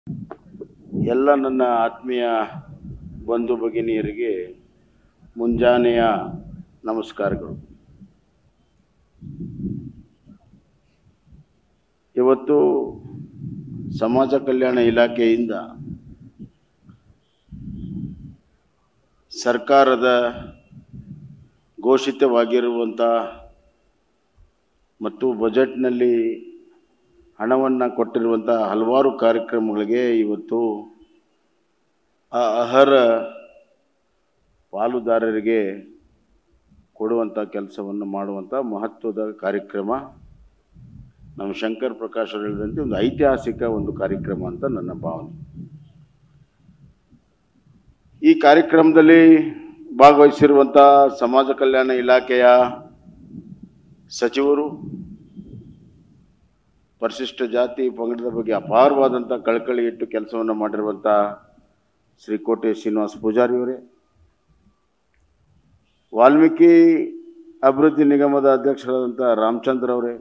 ಎಲ್ಲ ನನ್ನ ಆತ್ಮೀಯ ಬಂಧು ಭಗಿನಿಯರಿಗೆ ಮುಂಜಾನೆಯ ನಮಸ್ಕಾರಗಳು ಇವತ್ತು ಸಮಾಜ ಕಲ್ಯಾಣ ಇಲಾಖೆಯಿಂದ ಸರ್ಕಾರದ ಘೋಷಿತವಾಗಿರುವಂಥ ಮತ್ತು ಬಜೆಟ್ನಲ್ಲಿ ಹಣವನ್ನು ಕೊಟ್ಟಿರುವಂಥ ಹಲವಾರು ಕಾರ್ಯಕ್ರಮಗಳಿಗೆ ಇವತ್ತು ಆ ಅರ್ಹ ಪಾಲುದಾರರಿಗೆ ಕೊಡುವಂಥ ಕೆಲಸವನ್ನು ಮಾಡುವಂಥ ಮಹತ್ವದ ಕಾರ್ಯಕ್ರಮ ನಮ್ಮ ಶಂಕರ್ ಪ್ರಕಾಶ್ ಅವರು ಹೇಳಿದಂತೆ ಒಂದು ಐತಿಹಾಸಿಕ ಒಂದು ಕಾರ್ಯಕ್ರಮ ಅಂತ ನನ್ನ ಭಾವನೆ ಈ ಕಾರ್ಯಕ್ರಮದಲ್ಲಿ ಭಾಗವಹಿಸಿರುವಂಥ ಸಮಾಜ ಕಲ್ಯಾಣ ಇಲಾಖೆಯ ಸಚಿವರು ಪರಿಶಿಷ್ಟ ಜಾತಿ ಪಂಗಡದ ಬಗ್ಗೆ ಅಪಾರವಾದಂಥ ಕಳಕಳಿ ಇಟ್ಟು ಕೆಲಸವನ್ನು ಮಾಡಿರುವಂಥ ಶ್ರೀ ಕೋಟೆ ಶ್ರೀನಿವಾಸ ಪೂಜಾರಿ ಅವರೇ ವಾಲ್ಮೀಕಿ ಅಭಿವೃದ್ಧಿ ನಿಗಮದ ಅಧ್ಯಕ್ಷರಾದಂಥ ರಾಮಚಂದ್ರ ಅವರೇ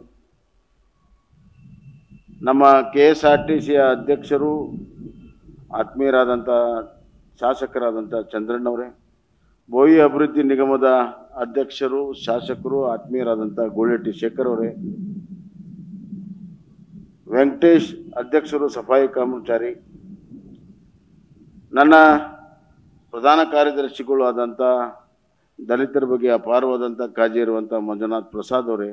ನಮ್ಮ ಕೆ ಎಸ್ ಆರ್ ಟಿ ಸಿಯ ಅಧ್ಯಕ್ಷರು ಆತ್ಮೀಯರಾದಂಥ ಶಾಸಕರಾದಂಥ ಚಂದ್ರಣ್ಣವರೇ ಬೋಯಿ ಅಭಿವೃದ್ಧಿ ನಿಗಮದ ಅಧ್ಯಕ್ಷರು ಶಾಸಕರು ಆತ್ಮೀಯರಾದಂಥ ಗೋಳೆಟ್ಟಿ ಶೇಖರ್ ಅವರೇ ವೆಂಕಟೇಶ್ ಅಧ್ಯಕ್ಷರು ಸಫಾಯಿ ಕರ್ಮಚಾರಿ ನನ್ನ ಪ್ರಧಾನ ಕಾರ್ಯದರ್ಶಿಗಳು ಆದಂಥ ದಲಿತರ ಬಗ್ಗೆ ಅಪಾರವಾದಂಥ ಕಾಳಜಿ ಇರುವಂಥ ಮಂಜುನಾಥ್ ಪ್ರಸಾದ್ ಅವರೇ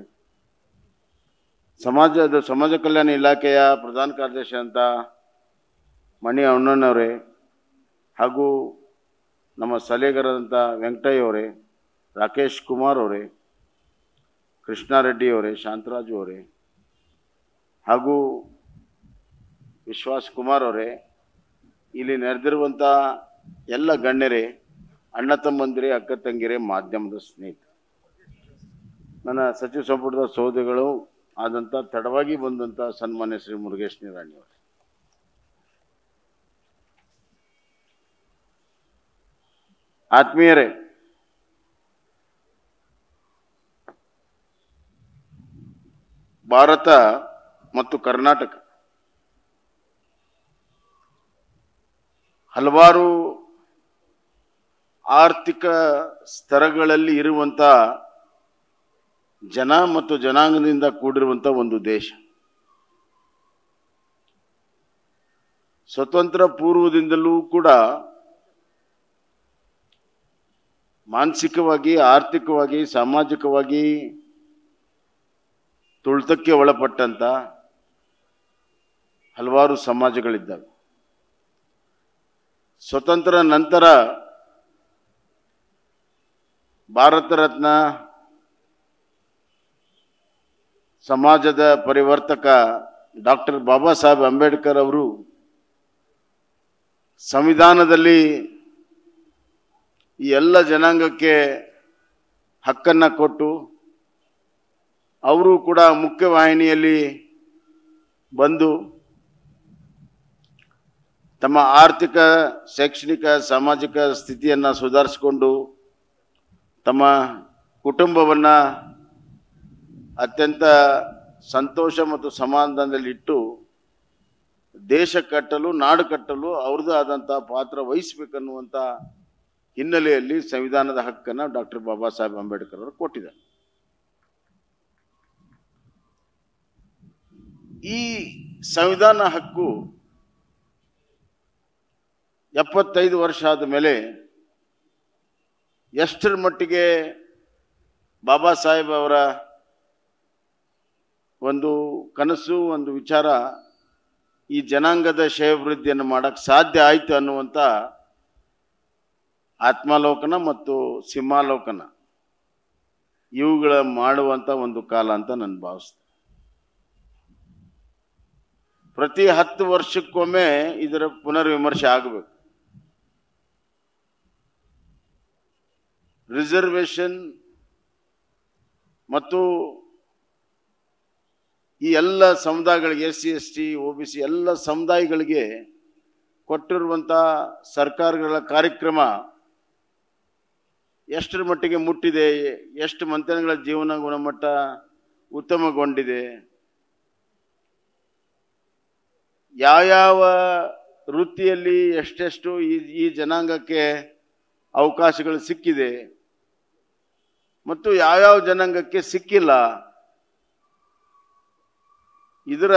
ಸಮಾಜದ ಸಮಾಜ ಕಲ್ಯಾಣ ಇಲಾಖೆಯ ಪ್ರಧಾನ ಕಾರ್ಯದರ್ಶಿ ಅಂತ ಮಣಿ ಅಣ್ಣನವರೇ ಹಾಗೂ ನಮ್ಮ ಸಲಹೆಗಾರರಂಥ ವೆಂಕಟಯ್ಯ ಅವರೇ ರಾಕೇಶ್ ಕುಮಾರ್ ಅವರೇ ಕೃಷ್ಣಾರೆಡ್ಡಿ ಅವರೇ ಶಾಂತರಾಜು ಅವರೇ ಹಾಗೂ ವಿಶ್ವಾಸ್ ಕುಮಾರ್ ಅವರೇ ಇಲ್ಲಿ ನೆರೆದಿರುವಂಥ ಎಲ್ಲ ಗಣ್ಯರೇ ಅಣ್ಣ ತಮ್ಮಂದಿರೇ ಅಕ್ಕ ತಂಗಿರೇ ಮಾಧ್ಯಮದ ಸ್ನೇಹಿತರು ನನ್ನ ಸಚಿವ ಸಂಪುಟದ ಸಹೋದರಿಗಳು ಆದಂಥ ತಡವಾಗಿ ಬಂದಂಥ ಸನ್ಮಾನ್ಯ ಶ್ರೀ ಮುರುಗೇಶ್ ನಿರಾಣಿ ಅವರು ಆತ್ಮೀಯರೇ ಭಾರತ ಮತ್ತು ಕರ್ನಾಟಕ ಹಲವಾರು ಆರ್ಥಿಕ ಸ್ತರಗಳಲ್ಲಿ ಇರುವಂಥ ಜನ ಮತ್ತು ಜನಾಂಗದಿಂದ ಕೂಡಿರುವಂಥ ಒಂದು ದೇಶ ಸ್ವತಂತ್ರ ಪೂರ್ವದಿಂದಲೂ ಕೂಡ ಮಾನಸಿಕವಾಗಿ ಆರ್ಥಿಕವಾಗಿ ಸಾಮಾಜಿಕವಾಗಿ ತುಳಿತಕ್ಕೆ ಒಳಪಟ್ಟಂತ ಹಲವಾರು ಸಮಾಜಗಳಿದ್ದಾವೆ ಸ್ವತಂತ್ರ ನಂತರ ಭಾರತ ರತ್ನ ಸಮಾಜದ ಪರಿವರ್ತಕ ಡಾಕ್ಟರ್ ಬಾಬಾ ಸಾಹೇಬ್ ಅಂಬೇಡ್ಕರ್ ಅವರು ಸಂವಿಧಾನದಲ್ಲಿ ಈ ಎಲ್ಲ ಜನಾಂಗಕ್ಕೆ ಹಕ್ಕನ್ನು ಕೊಟ್ಟು ಅವರು ಕೂಡ ಮುಖ್ಯವಾಹಿನಿಯಲ್ಲಿ ಬಂದು ತಮ್ಮ ಆರ್ಥಿಕ ಶೈಕ್ಷಣಿಕ ಸಾಮಾಜಿಕ ಸ್ಥಿತಿಯನ್ನು ಸುಧಾರಿಸಿಕೊಂಡು ತಮ್ಮ ಕುಟುಂಬವನ್ನು ಅತ್ಯಂತ ಸಂತೋಷ ಮತ್ತು ಸಮಾಧಾನದಲ್ಲಿಟ್ಟು ದೇಶ ಕಟ್ಟಲು ನಾಡು ಕಟ್ಟಲು ಅವ್ರದ್ದು ಆದಂಥ ಪಾತ್ರ ವಹಿಸ್ಬೇಕನ್ನುವಂಥ ಹಿನ್ನೆಲೆಯಲ್ಲಿ ಸಂವಿಧಾನದ ಹಕ್ಕನ್ನು ಡಾಕ್ಟರ್ ಬಾಬಾ ಸಾಹೇಬ್ ಅಂಬೇಡ್ಕರ್ ಅವರು ಕೊಟ್ಟಿದ್ದಾರೆ ಈ ಸಂವಿಧಾನ ಹಕ್ಕು ಎಪ್ಪತ್ತೈದು ವರ್ಷ ಆದ ಮೇಲೆ ಎಷ್ಟರ ಮಟ್ಟಿಗೆ ಬಾಬಾ ಸಾಹೇಬ್ ಅವರ ಒಂದು ಕನಸು ಒಂದು ವಿಚಾರ ಈ ಜನಾಂಗದ ಶ್ರೇಯೋಭಿವೃದ್ಧಿಯನ್ನು ಮಾಡಕ್ಕೆ ಸಾಧ್ಯ ಆಯಿತು ಅನ್ನುವಂಥ ಆತ್ಮಾಲೋಕನ ಮತ್ತು ಸಿಂಹಾಲೋಕನ ಇವುಗಳ ಮಾಡುವಂಥ ಒಂದು ಕಾಲ ಅಂತ ನಾನು ಭಾವಿಸ್ತೇನೆ ಪ್ರತಿ ಹತ್ತು ವರ್ಷಕ್ಕೊಮ್ಮೆ ಇದರ ಪುನರ್ವಿಮರ್ಶೆ ಆಗಬೇಕು ರಿಸರ್ವೇಷನ್ ಮತ್ತು ಈ ಎಲ್ಲ ಸಮುದಾಯಗಳಿಗೆ S C S T O B C ಎಲ್ಲ ಸಮುದಾಯಗಳಿಗೆ ಕೊಟ್ಟಿರುವಂಥ ಸರ್ಕಾರಗಳ ಕಾರ್ಯಕ್ರಮ ಎಷ್ಟರ ಮಟ್ಟಿಗೆ ಮುಟ್ಟಿದೆ ಎಷ್ಟು ಮಂತ್ರಿಗಳ ಜೀವನ ಗುಣಮಟ್ಟ ಉತ್ತಮಗೊಂಡಿದೆ ಯಾವ್ಯಾವ ವೃತ್ತಿಯಲ್ಲಿ ಎಷ್ಟೆಷ್ಟು ಈ ಈ ಜನಾಂಗಕ್ಕೆ ಅವಕಾಶಗಳು ಸಿಕ್ಕಿದೆ ಮತ್ತು ಯಾವ್ಯಾವ ಜನಾಂಗಕ್ಕೆ ಸಿಕ್ಕಿಲ್ಲ ಇದರ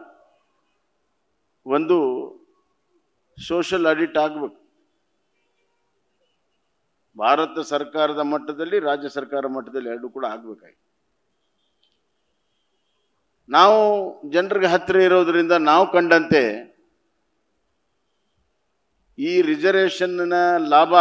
ಒಂದು ಸೋಷಲ್ ಆಡಿಟ್ ಆಗಬೇಕು ಭಾರತ ಸರ್ಕಾರದ ಮಟ್ಟದಲ್ಲಿ ರಾಜ್ಯ ಸರ್ಕಾರ ಮಟ್ಟದಲ್ಲಿ ಎರಡು ಕೂಡ ಆಗಬೇಕಾಗಿ ನಾವು ಜನರಿಗೆ ಹತ್ತಿರ ಇರೋದ್ರಿಂದ ನಾವು ಕಂಡಂತೆ ಈ ರಿಸರ್ವೇಷನ್ನ ಲಾಭ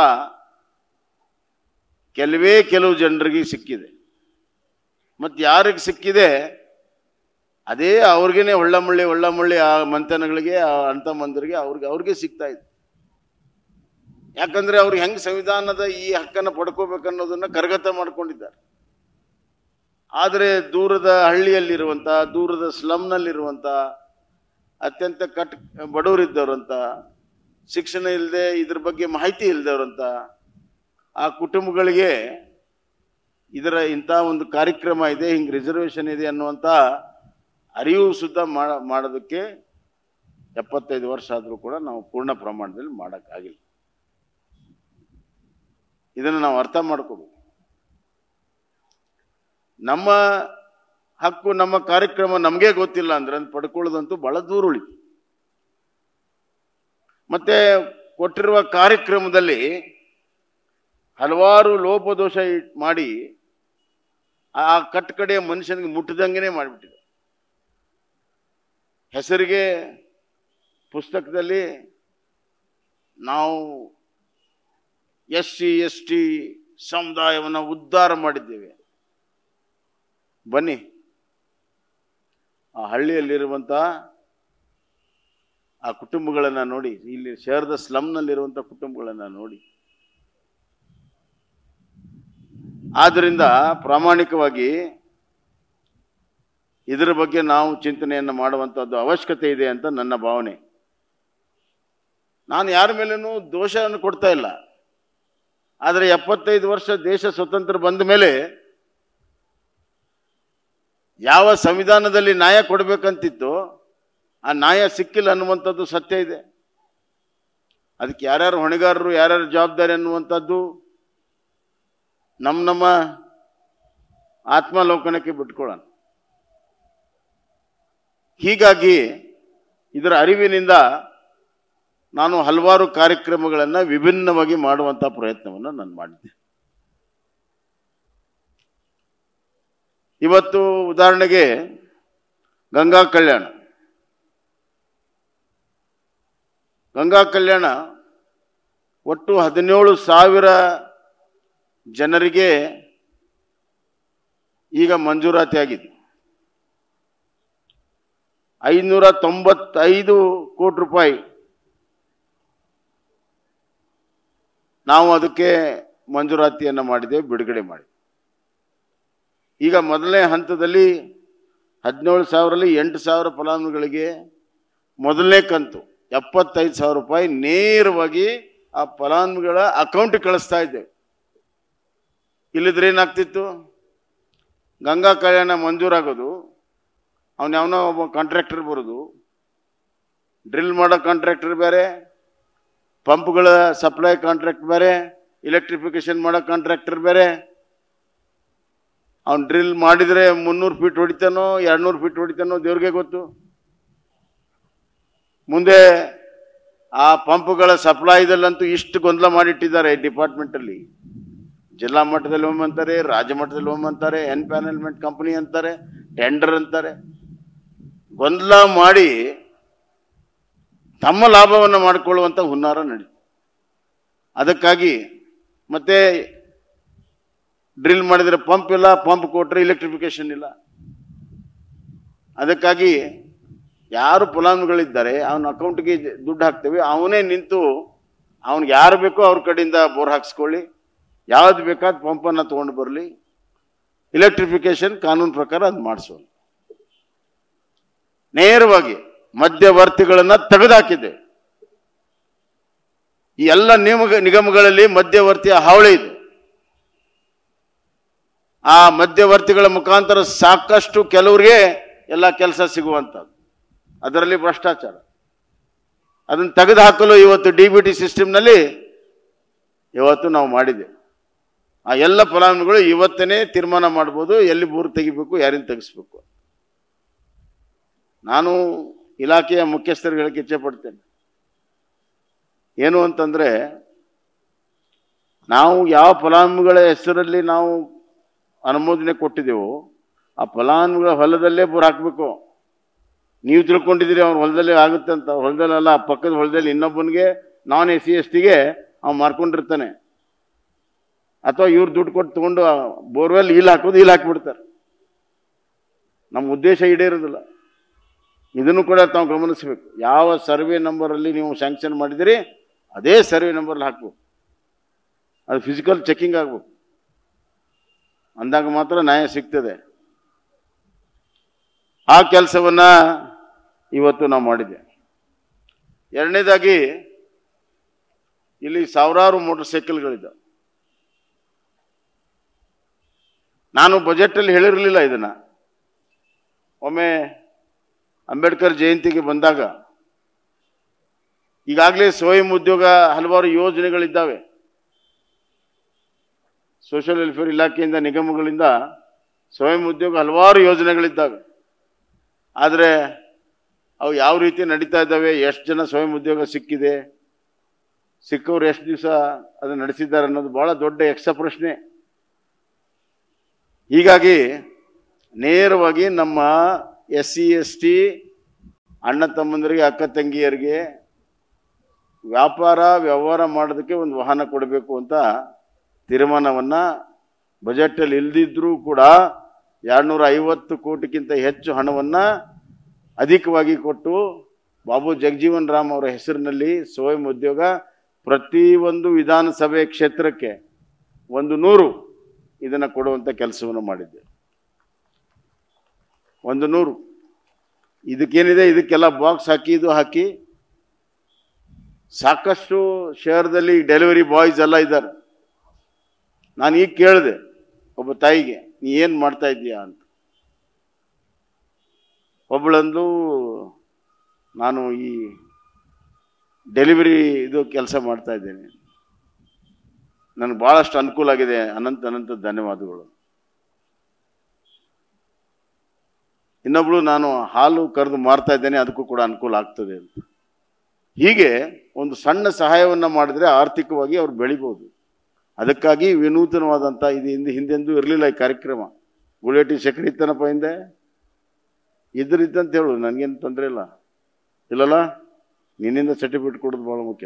ಕೆಲವೇ ಕೆಲವು ಜನರಿಗೆ ಸಿಕ್ಕಿದೆ ಮತ್ತು ಯಾರಿಗೆ ಸಿಕ್ಕಿದೆ ಅದೇ ಅವ್ರಿಗೇನೆ ಒಳ್ಳಮಳ್ಳಿ ಒಳ್ಳಮಳ್ಳಿ ಆ ಮಂಥನಗಳಿಗೆ ಆ ಅಂಥ ಮಂದಿರಿಗೆ ಅವ್ರಿಗೆ ಅವ್ರಿಗೆ ಸಿಗ್ತಾ ಇದೆ ಯಾಕಂದ್ರೆ ಅವ್ರು ಹೆಂಗ್ ಸಂವಿಧಾನದ ಈ ಹಕ್ಕನ್ನು ಪಡ್ಕೋಬೇಕನ್ನೋದನ್ನ ಕರಗತ ಮಾಡ್ಕೊಂಡಿದ್ದಾರೆ ಆದರೆ ದೂರದ ಹಳ್ಳಿಯಲ್ಲಿರುವಂಥ ದೂರದ ಸ್ಲಮ್ನಲ್ಲಿರುವಂಥ ಅತ್ಯಂತ ಕಟ್ ಬಡವರಿದ್ದವರಂತ ಶಿಕ್ಷಣ ಇಲ್ಲದೆ ಇದ್ರ ಬಗ್ಗೆ ಮಾಹಿತಿ ಇಲ್ಲದವ್ರಂತ ಆ ಕುಟುಂಬಗಳಿಗೆ ಇದರ ಇಂಥ ಒಂದು ಕಾರ್ಯಕ್ರಮ ಇದೆ ಹಿಂಗೆ ರಿಸರ್ವೇಷನ್ ಇದೆ ಅನ್ನುವಂಥ ಅರಿವು ಸುದ್ದ ಮಾಡ ಮಾಡೋದಕ್ಕೆ ಎಪ್ಪತ್ತೈದು ವರ್ಷ ಆದರೂ ಕೂಡ ನಾವು ಪೂರ್ಣ ಪ್ರಮಾಣದಲ್ಲಿ ಮಾಡೋಕ್ಕಾಗಿಲ್ಲ ಇದನ್ನು ನಾವು ಅರ್ಥ ಮಾಡ್ಕೋಬೇಕು ನಮ್ಮ ಹಕ್ಕು ನಮ್ಮ ಕಾರ್ಯಕ್ರಮ ನಮಗೆ ಗೊತ್ತಿಲ್ಲ ಅಂದ್ರೆ ಅದನ್ನ ಪಡ್ಕೊಳ್ಳೋದಂತೂ ಬಹಳ ದೂರ ಉಳಿತು ಮತ್ತೆ ಕೊಟ್ಟಿರುವ ಕಾರ್ಯಕ್ರಮದಲ್ಲಿ ಹಲವಾರು ಲೋಪದೋಷ ಇಟ್- ಮಾಡಿ ಆ ಕಟ್ಟಕಡೆಯ ಮನುಷ್ಯನಿಗೆ ಮುಟ್ಟದಂಗೆನೆ ಮಾಡಿಬಿಟ್ಟಿದೆ ಹೆಸರಿಗೆ ಪುಸ್ತಕದಲ್ಲಿ ನಾವು ಎಸ್ ಸಿ ಎಸ್ ಟಿ ಸಮುದಾಯವನ್ನು ಉದ್ಧಾರ ಮಾಡಿದ್ದೇವೆ ಬನ್ನಿ ಆ ಹಳ್ಳಿಯಲ್ಲಿರುವಂಥ ಆ ಕುಟುಂಬಗಳನ್ನು ನೋಡಿ ಇಲ್ಲಿ ಶಹರದ ಸ್ಲಮ್ನಲ್ಲಿರುವಂಥ ಕುಟುಂಬಗಳನ್ನು ನೋಡಿ ಆದ್ದರಿಂದ ಪ್ರಾಮಾಣಿಕವಾಗಿ ಇದರ ಬಗ್ಗೆ ನಾವು ಚಿಂತನೆಯನ್ನು ಮಾಡುವಂಥದ್ದು ಅವಶ್ಯಕತೆ ಇದೆ ಅಂತ ನನ್ನ ಭಾವನೆ ನಾನು ಯಾರ ಮೇಲೇನೂ ದೋಷವನ್ನು ಕೊಡ್ತಾ ಇಲ್ಲ ಆದರೆ ಎಪ್ಪತ್ತೈದು ವರ್ಷ ದೇಶ ಸ್ವತಂತ್ರ ಬಂದ ಮೇಲೆ ಯಾವ ಸಂವಿಧಾನದಲ್ಲಿ ನ್ಯಾಯ ಕೊಡಬೇಕಂತಿತ್ತು ಆ ನ್ಯಾಯ ಸಿಕ್ಕಿಲ್ಲ ಅನ್ನುವಂಥದ್ದು ಸತ್ಯ ಇದೆ ಅದಕ್ಕೆ ಯಾರ್ಯಾರು ಹೊಣೆಗಾರರು ಯಾರ್ಯಾರು ಜವಾಬ್ದಾರಿ ಅನ್ನುವಂಥದ್ದು ನಮ್ಮ ನಮ್ಮ ಆತ್ಮಾಲೋಕನಕ್ಕೆ ಬಿಟ್ಕೊಳ್ಳೋಣ ಹೀಗಾಗಿ ಇದರ ಅರಿವಿನಿಂದ ನಾನು ಹಲವಾರು ಕಾರ್ಯಕ್ರಮಗಳನ್ನು ವಿಭಿನ್ನವಾಗಿ ಮಾಡುವಂಥ ಪ್ರಯತ್ನವನ್ನು ನಾನು ಮಾಡಿದ್ದೆ ಇವತ್ತು ಉದಾಹರಣೆಗೆ ಗಂಗಾ ಕಲ್ಯಾಣ ಗಂಗಾ ಕಲ್ಯಾಣ ಒಟ್ಟು ಹದಿನೇಳು ಸಾವಿರ ಜನರಿಗೆ ಈಗ ಮಂಜೂರಾತಿ ಆಗಿದೆ ಐನೂರ ತೊಂಬತ್ತೈದು ಕೋಟಿ ರೂಪಾಯಿ ನಾವು ಅದಕ್ಕೆ ಮಂಜೂರಾತಿಯನ್ನು ಮಾಡಿದ್ದೇವೆ ಬಿಡುಗಡೆ ಮಾಡಿ ಈಗ ಮೊದಲನೇ ಹಂತದಲ್ಲಿ ಹದಿನೇಳು ಸಾವಿರಲ್ಲಿ ಎಂಟು ಸಾವಿರ ಫಲಾನುಭವಿಗಳಿಗೆ ಮೊದಲನೇ ಕಂತು ಎಪ್ಪತ್ತೈದು ಸಾವಿರ ರೂಪಾಯಿ ನೇರವಾಗಿ ಆ ಫಲಾನುಭವಿಗಳ ಅಕೌಂಟ್ ಕಳಿಸ್ತಾ ಇದ್ದೇವೆ ಇಲ್ಲಿದ್ರೆ ಏನಾಗ್ತಿತ್ತು ಗಂಗಾ ಕಲ್ಯಾಣ ಮಂಜೂರಾಗೋದು ಅವನು ಯಾವನೋ ಒಬ್ಬ ಕಾಂಟ್ರಾಕ್ಟರ್ ಬರೋದು ಡ್ರಿಲ್ ಮಾಡೋ ಕಾಂಟ್ರಾಕ್ಟರ್ ಬೇರೆ ಪಂಪ್ಗಳ ಸಪ್ಲೈ ಕಾಂಟ್ರಾಕ್ಟ್ ಬೇರೆ ಇಲೆಕ್ಟ್ರಿಫಿಕೇಶನ್ ಮಾಡೋ ಕಾಂಟ್ರಾಕ್ಟರ್ ಬೇರೆ ಅವ್ನು ಡ್ರಿಲ್ ಮಾಡಿದರೆ ಮುನ್ನೂರು ಫೀಟ್ ಹೊಡಿತಾನೋ ಎರಡ್ನೂರು ಫೀಟ್ ಹೊಡಿತಾನೋ ದೇವ್ರಿಗೆ ಗೊತ್ತು ಮುಂದೆ ಆ ಪಂಪ್ಗಳ ಸಪ್ಲೈದಲ್ಲಂತೂ ಇಷ್ಟು ಗೊಂದಲ ಮಾಡಿಟ್ಟಿದ್ದಾರೆ ಡಿಪಾರ್ಟ್ಮೆಂಟಲ್ಲಿ ಜಿಲ್ಲಾ ಮಟ್ಟದಲ್ಲಿ ಒಮ್ಮೆ ಅಂತಾರೆ ರಾಜ್ಯ ಮಟ್ಟದಲ್ಲಿ ಒಮ್ಮೆ ಅಂತಾರೆ ಎನ್ ಪ್ಯಾನಲ್ಮೆಂಟ್ ಕಂಪನಿ ಅಂತಾರೆ ಟೆಂಡರ್ ಅಂತಾರೆ ಗೊಂದಲ ಮಾಡಿ ತಮ್ಮ ಲಾಭವನ್ನು ಮಾಡಿಕೊಳ್ಳುವಂಥ ಹುನ್ನಾರ ನಡೀತು ಅದಕ್ಕಾಗಿ ಮತ್ತೆ ಡ್ರಿಲ್ ಮಾಡಿದರೆ ಪಂಪ್ ಇಲ್ಲ ಪಂಪ್ ಕೊಟ್ಟರೆ ಇಲೆಕ್ಟ್ರಿಫಿಕೇಶನ್ ಇಲ್ಲ ಅದಕ್ಕಾಗಿ ಯಾರು ಫಲಾನುಭವಿಗಳಿದ್ದಾರೆ ಅವನ ಅಕೌಂಟ್ಗೆ ದುಡ್ಡು ಹಾಕ್ತೇವೆ ಅವನೇ ನಿಂತು ಅವ್ನಿಗೆ ಯಾರು ಬೇಕೋ ಅವ್ರ ಕಡೆಯಿಂದ ಬೋರ್ ಹಾಕ್ಸ್ಕೊಳ್ಳಿ ಯಾವ್ದು ಬೇಕಾದ ಪಂಪನ್ನು ತೊಗೊಂಡು ಬರಲಿ ಇಲೆಕ್ಟ್ರಿಫಿಕೇಶನ್ ಕಾನೂನು ಪ್ರಕಾರ ಅದು ಮಾಡಿಸೋಣ ನೇರವಾಗಿ ಮಧ್ಯವರ್ತಿಗಳನ್ನ ತೆಗೆದುಹಾಕಿದೆ ಈ ಎಲ್ಲ ನಿಯಮ ನಿಗಮಗಳಲ್ಲಿ ಮಧ್ಯವರ್ತಿಯ ಹಾವಳಿ ಇದೆ ಆ ಮಧ್ಯವರ್ತಿಗಳ ಮುಖಾಂತರ ಸಾಕಷ್ಟು ಕೆಲವರಿಗೆ ಎಲ್ಲ ಕೆಲಸ ಸಿಗುವಂಥದ್ದು ಅದರಲ್ಲಿ ಭ್ರಷ್ಟಾಚಾರ ಅದನ್ನು ತೆಗೆದು ಹಾಕಲು ಇವತ್ತು ಡಿ ಬಿ ಟಿ ಸಿಸ್ಟಮ್ನಲ್ಲಿ ಇವತ್ತು ನಾವು ಮಾಡಿದ್ದೇವೆ ಆ ಎಲ್ಲ ಫಲಾನುಭವಿಗಳು ಇವತ್ತನೇ ತೀರ್ಮಾನ ಮಾಡ್ಬೋದು ಎಲ್ಲಿ ಬೋರ್ ತೆಗಿಬೇಕು ಯಾರಿಂದ ತೆಗಿಸ್ಬೇಕು ನಾನು ಇಲಾಖೆಯ ಮುಖ್ಯಸ್ಥರಿಗೆ ಹೇಳಕ್ಕೆ ಇಚ್ಛೆ ಪಡ್ತೇನೆ ಏನು ಅಂತಂದ್ರೆ ನಾವು ಯಾವ ಫಲಾನುಭವಿಗಳ ಹೆಸರಲ್ಲಿ ನಾವು ಅನುಮೋದನೆ ಕೊಟ್ಟಿದ್ದೆವೋ ಆ ಫಲಾನುಭವಿಗಳ ಹೊಲದಲ್ಲೇ ಬೋರ್ ಹಾಕಬೇಕು ನೀವು ತಿಳ್ಕೊಂಡಿದ್ದೀರಿ ಅವ್ರ ಹೊಲದಲ್ಲೇ ಆಗುತ್ತೆ ಅಂತ ಹೊಲದಲ್ಲ ಆ ಪಕ್ಕದ ಹೊಲದಲ್ಲಿ ಇನ್ನೊಬ್ಬನಿಗೆ ನಾನ್ ಎಸ್ ಸಿ ಎಸ್ ಟಿಗೆ ಅವ್ನು ಮಾರ್ಕೊಂಡಿರ್ತಾನೆ ಅಥವಾ ಇವ್ರು ದುಡ್ಡು ಕೊಟ್ಟು ತಗೊಂಡು ಬೋರ್ವೆಲ್ ಇಲ್ಲಿ ಹಾಕೋದು ಇಲ್ಲಿ ಹಾಕಿಬಿಡ್ತಾರೆ ನಮ್ಮ ಉದ್ದೇಶ ಈಡೇರೋದಿಲ್ಲ ಇದನ್ನು ಕೂಡ ತಾವು ಗಮನಿಸಬೇಕು ಯಾವ ಸರ್ವೆ ನಂಬರಲ್ಲಿ ನೀವು ಸ್ಯಾಂಕ್ಷನ್ ಮಾಡಿದಿರಿ ಅದೇ ಸರ್ವೆ ನಂಬರ್ಲಿ ಹಾಕ್ಬೇಕು ಅದು ಫಿಸಿಕಲ್ ಚೆಕಿಂಗ್ ಆಗ್ಬೇಕು ಅಂದಾಗ ಮಾತ್ರ ನ್ಯಾಯ ಸಿಗ್ತದೆ ಆ ಕೆಲಸವನ್ನ ಇವತ್ತು ನಾವು ಮಾಡಿದ್ದೆ ಎರಡನೇದಾಗಿ ಇಲ್ಲಿ ಸಾವಿರಾರು ಮೋಟರ್ ಸೈಕಲ್ಗಳಿದ್ದಾವೆ ನಾನು ಬಜೆಟಲ್ಲಿ ಹೇಳಿರಲಿಲ್ಲ ಇದನ್ನ ಒಮ್ಮೆ ಅಂಬೇಡ್ಕರ್ ಜಯಂತಿಗೆ ಬಂದಾಗ ಈಗಾಗಲೇ ಸ್ವಯಂ ಉದ್ಯೋಗ ಹಲವಾರು ಯೋಜನೆಗಳಿದ್ದಾವೆ ಸೋಷಿಯಲ್ ವೆಲ್ಫೇರ್ ಇಲಾಖೆಯಿಂದ ನಿಗಮಗಳಿಂದ ಸ್ವಯಂ ಉದ್ಯೋಗ ಹಲವಾರು ಯೋಜನೆಗಳಿದ್ದಾವೆ ಆದರೆ ಅವು ಯಾವ ರೀತಿ ನಡೀತಾ ಇದ್ದಾವೆ ಎಷ್ಟು ಜನ ಸ್ವಯಂ ಉದ್ಯೋಗ ಸಿಕ್ಕಿದೆ ಸಿಕ್ಕವ್ರು ಎಷ್ಟು ದಿವಸ ಅದನ್ನು ನಡೆಸಿದ್ದಾರೆ ಅನ್ನೋದು ಬಹಳ ದೊಡ್ಡ ಯಕ್ಷ ಪ್ರಶ್ನೆ ಹೀಗಾಗಿ ನೇರವಾಗಿ ನಮ್ಮ ಎಸ್ ಸಿ ಎಸ್ ಟಿ ಅಣ್ಣ ತಮ್ಮಂದರಿಗೆ ಅಕ್ಕ ತಂಗಿಯರಿಗೆ ವ್ಯಾಪಾರ ವ್ಯವಹಾರ ಮಾಡೋದಕ್ಕೆ ಒಂದು ವಾಹನ ಕೊಡಬೇಕು ಅಂತ ತೀರ್ಮಾನವನ್ನ ಬಜೆಟಲ್ಲಿ ಇಲ್ದಿದ್ರೂ ಕೂಡ ಎರಡ್ನೂರ ಐವತ್ತು ಕೋಟಿಗಿಂತ ಹೆಚ್ಚು ಹಣವನ್ನ ಅಧಿಕವಾಗಿ ಕೊಟ್ಟು ಬಾಬು ಜಗಜೀವನ್ ರಾಮ್ ಅವರ ಹೆಸರಿನಲ್ಲಿ ಸ್ವಯಂ ಉದ್ಯೋಗ ಪ್ರತಿಯೊಂದು ವಿಧಾನಸಭೆ ಕ್ಷೇತ್ರಕ್ಕೆ ಒಂದು ನೂರು ಇದನ್ನ ಕೊಡುವಂತ ಕೆಲಸವನ್ನು ಮಾಡಿದ್ದೆ ಒಂದು ನೂರು ಇದಕ್ಕೇನಿದೆ ಇದಕ್ಕೆಲ್ಲ ಬಾಕ್ಸ್ ಹಾಕಿ ಇದು ಹಾಕಿ ಸಾಕಷ್ಟು ಶಹರದಲ್ಲಿ ಡೆಲಿವರಿ ಬಾಯ್ಸ್ ಎಲ್ಲ ಇದ್ದಾರೆ ನಾನು ಈಗ ಕೇಳಿದೆ ಒಬ್ಬ ತಾಯಿಗೆ ನೀ ಏನು ಮಾಡ್ತಾ ಇದ್ದೀಯಾ ಅಂತ ಒಬ್ಬಳಂದು ನಾನು ಈ ಡೆಲಿವರಿ ಇದು ಕೆಲಸ ಮಾಡ್ತಾ ಇದ್ದೇನೆ ನನಗೆ ಭಾಳಷ್ಟು ಅನುಕೂಲ ಆಗಿದೆ ಅನಂತ ಅನಂತ ಧನ್ಯವಾದಗಳು ಇನ್ನೊಬ್ಳು ನಾನು ಹಾಲು ಕರೆದು ಮಾರ್ತಾ ಇದ್ದೇನೆ ಅದಕ್ಕೂ ಕೂಡ ಅನುಕೂಲ ಆಗ್ತದೆ ಅಂತ ಹೀಗೆ ಒಂದು ಸಣ್ಣ ಸಹಾಯವನ್ನ ಮಾಡಿದ್ರೆ ಆರ್ಥಿಕವಾಗಿ ಅವ್ರು ಬೆಳಿಬೋದು ಅದಕ್ಕಾಗಿ ವಿನೂತನವಾದಂಥ ಇದು ಹಿಂದೆ ಹಿಂದೆಂದೂ ಇರಲಿಲ್ಲ ಈ ಕಾರ್ಯಕ್ರಮ ಗುಳೇಟಿ ಸಕ್ರೆ ಇತ್ತನಪ್ಪ ಹಿಂದೆ ಇದ್ರಿದ್ದಂತ ಹೇಳು ನನಗೇನು ತೊಂದರೆ ಇಲ್ಲ ಇಲ್ಲಲ್ಲ ನಿನ್ನಿಂದ ಸರ್ಟಿಫಿಕೇಟ್ ಕೊಡೋದು ಭಾಳ ಮುಖ್ಯ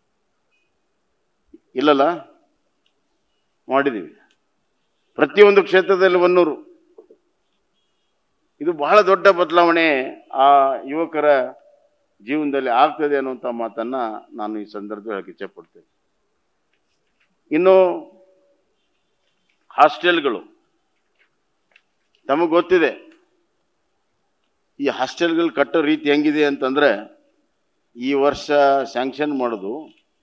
ಇಲ್ಲಲ್ಲ ಮಾಡಿದ್ದೀವಿ ಪ್ರತಿಯೊಂದು ಕ್ಷೇತ್ರದಲ್ಲಿ ಒನ್ನೂರು ಇದು ಬಹಳ ದೊಡ್ಡ ಬದಲಾವಣೆ ಆ ಯುವಕರ ಜೀವನದಲ್ಲಿ ಆಗ್ತದೆ ಅನ್ನುವಂಥ ಮಾತನ್ನ ನಾನು ಈ ಸಂದರ್ಭದಲ್ಲಿ ಹೇಳಕ್ಕೆ ಇಚ್ಛೆಪಡ್ತೇನೆ ಇನ್ನು ಹಾಸ್ಟೆಲ್ಗಳು ತಮಗೆ ಗೊತ್ತಿದೆ ಈ ಹಾಸ್ಟೆಲ್ಗಳು ಕಟ್ಟೋ ರೀತಿ ಹೆಂಗಿದೆ ಅಂತಂದ್ರೆ ಈ ವರ್ಷ ಸ್ಯಾಂಕ್ಷನ್ ಮಾಡೋದು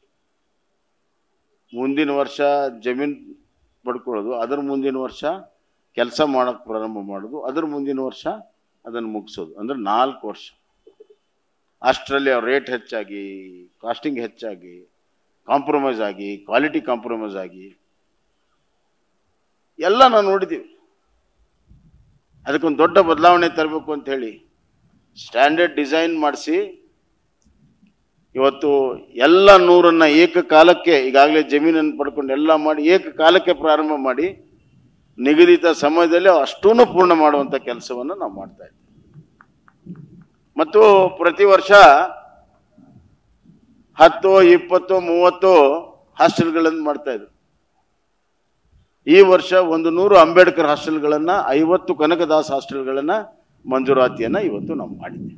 ಮುಂದಿನ ವರ್ಷ ಜಮೀನ್ ಪಡ್ಕೊಳ್ಳೋದು ಅದರ ಮುಂದಿನ ವರ್ಷ ಕೆಲಸ ಮಾಡೋಕ್ಕೆ ಪ್ರಾರಂಭ ಮಾಡೋದು ಅದರ ಮುಂದಿನ ವರ್ಷ ಅದನ್ನು ಮುಗಿಸೋದು ಅಂದ್ರೆ ನಾಲ್ಕು ವರ್ಷ ಅಷ್ಟರಲ್ಲಿ ಅವ್ರ ರೇಟ್ ಹೆಚ್ಚಾಗಿ ಕಾಸ್ಟಿಂಗ್ ಹೆಚ್ಚಾಗಿ ಕಾಂಪ್ರಮೈಸ್ ಆಗಿ ಕ್ವಾಲಿಟಿ ಕಾಂಪ್ರಮೈಸ್ ಆಗಿ ಎಲ್ಲ ನಾವು ನೋಡಿದ್ದೀವಿ ಅದಕ್ಕೊಂದು ದೊಡ್ಡ ಬದಲಾವಣೆ ತರಬೇಕು ಅಂತ ಹೇಳಿ ಸ್ಟ್ಯಾಂಡರ್ಡ್ ಡಿಸೈನ್ ಮಾಡಿಸಿ ಇವತ್ತು ಎಲ್ಲ ನೂರನ್ನ ಏಕಕಾಲಕ್ಕೆ ಈಗಾಗಲೇ ಜಮೀನನ್ನು ಪಡ್ಕೊಂಡು ಎಲ್ಲ ಮಾಡಿ ಏಕಕಾಲಕ್ಕೆ ಪ್ರಾರಂಭ ಮಾಡಿ ನಿಗದಿತ ಸಮಯದಲ್ಲಿ ಅಷ್ಟೂ ಪೂರ್ಣ ಮಾಡುವಂಥ ಕೆಲಸವನ್ನು ನಾವು ಮಾಡ್ತಾ ಇದ್ದೀವಿ ಮತ್ತು ಪ್ರತಿ ವರ್ಷ ಹತ್ತು ಇಪ್ಪತ್ತು ಮೂವತ್ತು ಹಾಸ್ಟೆಲ್ಗಳನ್ನು ಮಾಡ್ತಾ ಇದ್ರು ಈ ವರ್ಷ ಒಂದು ನೂರು ಅಂಬೇಡ್ಕರ್ ಹಾಸ್ಟೆಲ್ಗಳನ್ನ ಐವತ್ತು ಕನಕದಾಸ್ ಹಾಸ್ಟೆಲ್ಗಳನ್ನ ಮಂಜೂರಾತಿಯನ್ನ ಇವತ್ತು ನಾವು ಮಾಡಿದ್ದೇವೆ